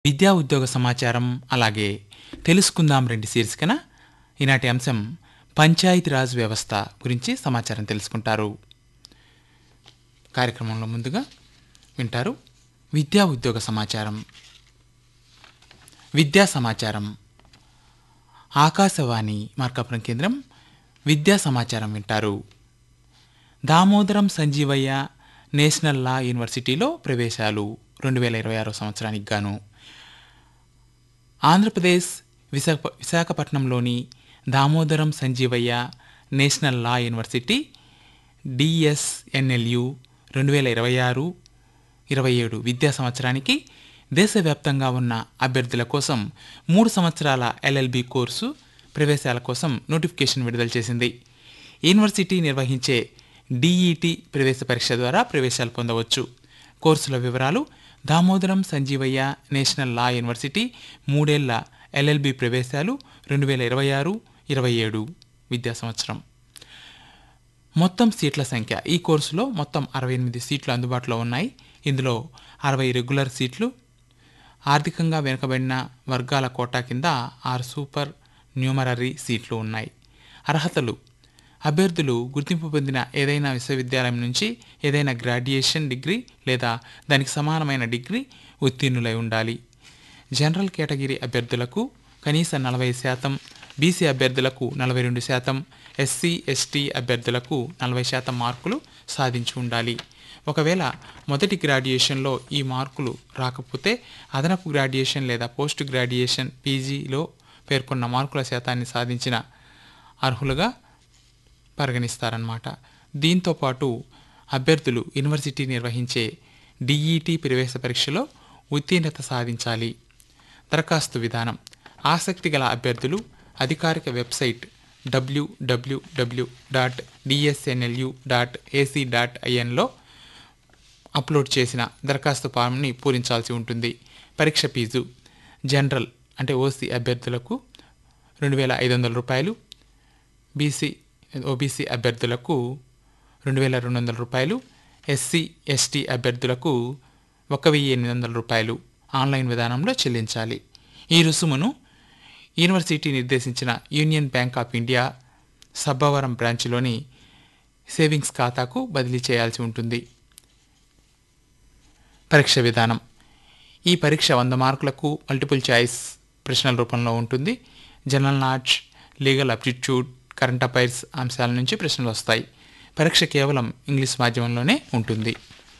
విద్యా ఉద్యోగ సమాచారం అలాగే తెలుసుకుందాం రెండు శీర్షికన ఈనాటి అంశం పంచాయతీరాజ్ వ్యవస్థ గురించి సమాచారం తెలుసుకుంటారు కార్యక్రమంలో ముందుగా వింటారు విద్యా ఉద్యోగ సమాచారం విద్యా సమాచారం ఆకాశవాణి మార్కాపురం కేంద్రం విద్యా సమాచారం వింటారు దామోదరం సంజీవయ్య నేషనల్ లా యూనివర్సిటీలో ప్రవేశాలు రెండు వేల ఇరవై ఆరో సంవత్సరానికి గాను ఆంధ్రప్రదేశ్ విశాఖ విశాఖపట్నంలోని Damodaram Sanjivayya national law university DSNLU రెండు వేల ఇరవై ఆరు ఇరవై ఏడు విద్యా సంవత్సరానికి దేశవ్యాప్తంగా ఉన్న అభ్యర్థుల కోసం మూడు సంవత్సరాల ఎల్ఎల్బి కోర్సు ప్రవేశాల కోసం నోటిఫికేషన్ విడుదల చేసింది యూనివర్సిటీ నిర్వహించే డిఈటి ప్రవేశ పరీక్ష ద్వారా ప్రవేశాలు పొందవచ్చు కోర్సుల వివరాలు Damodaram Sanjivayya national law university మూడేళ్ల ఎల్ఎల్బి ప్రవేశాలు రెండు వేల ఇరవై ఆరు ఇరవై ఏడు విద్యా సంవత్సరం మొత్తం సీట్ల సంఖ్య ఈ కోర్సులో మొత్తం అరవై ఎనిమిది సీట్లు అందుబాటులో ఉన్నాయి ఇందులో అరవై రెగ్యులర్ సీట్లు ఆర్థికంగా వెనుకబడిన వర్గాల కోటా కింద ఆరు సూపర్ న్యూమరరీ సీట్లు ఉన్నాయి అర్హతలు అభ్యర్థులు గుర్తింపు పొందిన ఏదైనా విశ్వవిద్యాలయం నుంచి ఏదైనా గ్రాడ్యుయేషన్ డిగ్రీ లేదా దానికి సమానమైన డిగ్రీ ఉత్తీర్ణులై ఉండాలి జనరల్ కేటగిరీ అభ్యర్థులకు కనీస నలభై శాతం బీసీ అభ్యర్థులకు నలభై రెండు శాతం ఎస్సీ ఎస్టీ అభ్యర్థులకు నలభై శాతం మార్కులు సాధించి ఉండాలి ఒకవేళ మొదటి గ్రాడ్యుయేషన్లో ఈ మార్కులు రాకపోతే అదనపు గ్రాడ్యుయేషన్ లేదా పోస్ట్ గ్రాడ్యుయేషన్ పీజీలో పేర్కొన్న మార్కుల శాతాన్ని సాధించిన అర్హులుగా పరిగణిస్తారన్నమాట దీంతో పాటు అభ్యర్థులు యూనివర్సిటీ నిర్వహించే డిఈటి ప్రవేశ పరీక్షలో ఉత్తీర్ణత సాధించాలి దరఖాస్తు విధానం ఆసక్తి గల అభ్యర్థులు అధికారిక website WWW dot DSNLU dot AC dot ఐఎన్లో అప్లోడ్ చేసిన దరఖాస్తు ఫామ్ని పూరించాల్సి ఉంటుంది పరీక్ష ఫీజు జనరల్ అంటే ఓసీ అభ్యర్థులకు రెండు వేల ఐదు వందల రూపాయలు బీసీ ఓబీసీ అభ్యర్థులకు రెండు వేల రెండు వందల రూపాయలు ఎస్సీ ఎస్టీ అభ్యర్థులకు ఒక వెయ్యి ఎనిమిది వందల రూపాయలు ఆన్లైన్ విధానంలో చెల్లించాలి ఈ రుసుమును యూనివర్సిటీ నిర్దేశించిన union bank of India Sabbavaram బ్రాంచ్లోని సేవింగ్స్ ఖాతాకు బదిలీ చేయాల్సి ఉంటుంది పరీక్ష విధానం ఈ పరీక్ష వంద మార్కులకు మల్టిపుల్ చాయిస్ ప్రశ్నల రూపంలో ఉంటుంది general knowledge legal aptitude current affairs అంశాల నుంచి ప్రశ్నలు వస్తాయి పరీక్ష కేవలం ఇంగ్లీష్ మాధ్యమంలోనే ఉంటుంది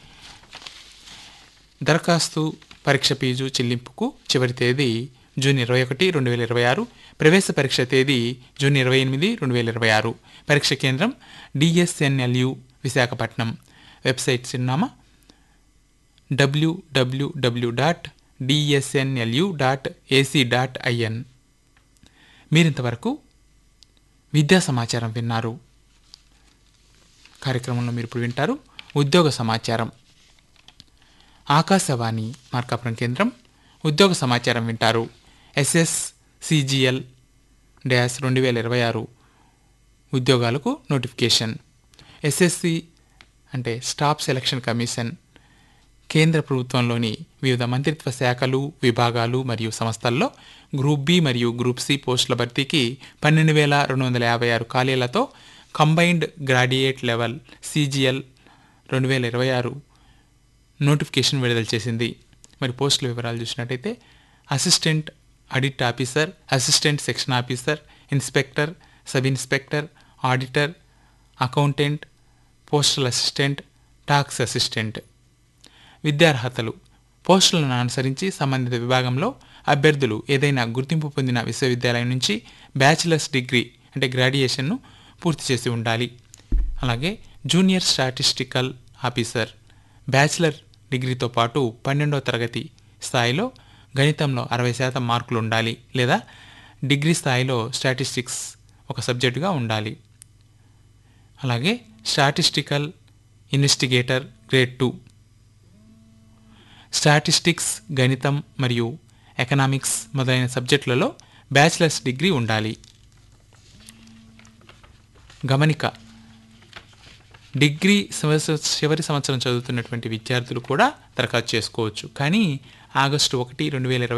దరఖాస్తు పరీక్ష ఫీజు చెల్లింపుకు చివరి తేదీ జూన్ ఇరవై ఒకటి రెండు వేల ఇరవై ఆరు ప్రవేశ పరీక్ష తేదీ జూన్ ఇరవై ఎనిమిది రెండు వేల ఇరవై ఆరు పరీక్ష కేంద్రం డిఎస్ఎన్ఎల్యు విశాఖపట్నం వెబ్సైట్ చిరునామా WWW dot DSNLU dot AC dot IN మీరింతవరకు విద్యా సమాచారం విన్నారు కార్యక్రమంలో మీరు ఇప్పుడు వింటారు ఉద్యోగ సమాచారం ఆకాశవాణి మార్కాపురం కేంద్రం ఉద్యోగ సమాచారం వింటారు ఎస్ఎస్ సిజిఎల్ డ్యాష్ రెండు వేల ఇరవై ఆరు ఉద్యోగాలకు నోటిఫికేషన్ ఎస్ఎస్సి అంటే స్టాఫ్ సెలక్షన్ కమిషన్ కేంద్ర ప్రభుత్వంలోని వివిధ మంత్రిత్వ శాఖలు విభాగాలు మరియు సంస్థల్లో గ్రూప్ బి మరియు గ్రూప్ సి పోస్టుల భర్తీకి పన్నెండు వేల రెండు వందల యాభై ఆరు ఖాళీలతో కంబైన్డ్ గ్రాడ్యుయేట్ లెవెల్ సిజిఎల్ రెండు వేల ఇరవై ఆరు నోటిఫికేషన్ విడుదల చేసింది మరి పోస్టుల వివరాలు చూసినట్టయితే assistant audit officer assistant section officer inspector sub inspector auditor accountant postal assistant tax assistant విద్యార్హతలు పోస్టులను అనుసరించి సంబంధిత విభాగంలో అభ్యర్థులు ఏదైనా గుర్తింపు పొందిన విశ్వవిద్యాలయం నుంచి బ్యాచిలర్స్ డిగ్రీ అంటే గ్రాడ్యుయేషన్ను పూర్తి చేసి ఉండాలి అలాగే జూనియర్ స్టాటిస్టికల్ ఆఫీసర్ బ్యాచిలర్ డిగ్రీతో పాటు పన్నెండవ తరగతి స్థాయిలో గణితంలో అరవై శాతం మార్కులు ఉండాలి లేదా డిగ్రీ స్థాయిలో స్టాటిస్టిక్స్ ఒక సబ్జెక్టుగా ఉండాలి అలాగే statistical investigator grade two statistics గణితం మరియు ఎకనామిక్స్ మొదలైన సబ్జెక్టులలో బ్యాచిలర్స్ డిగ్రీ ఉండాలి గమనిక డిగ్రీ సంవత్సర చివరి సంవత్సరం చదువుతున్నటువంటి విద్యార్థులు కూడా దరఖాస్తు చేసుకోవచ్చు కానీ ఆగస్టు ఒకటి రెండు వేల ఇరవై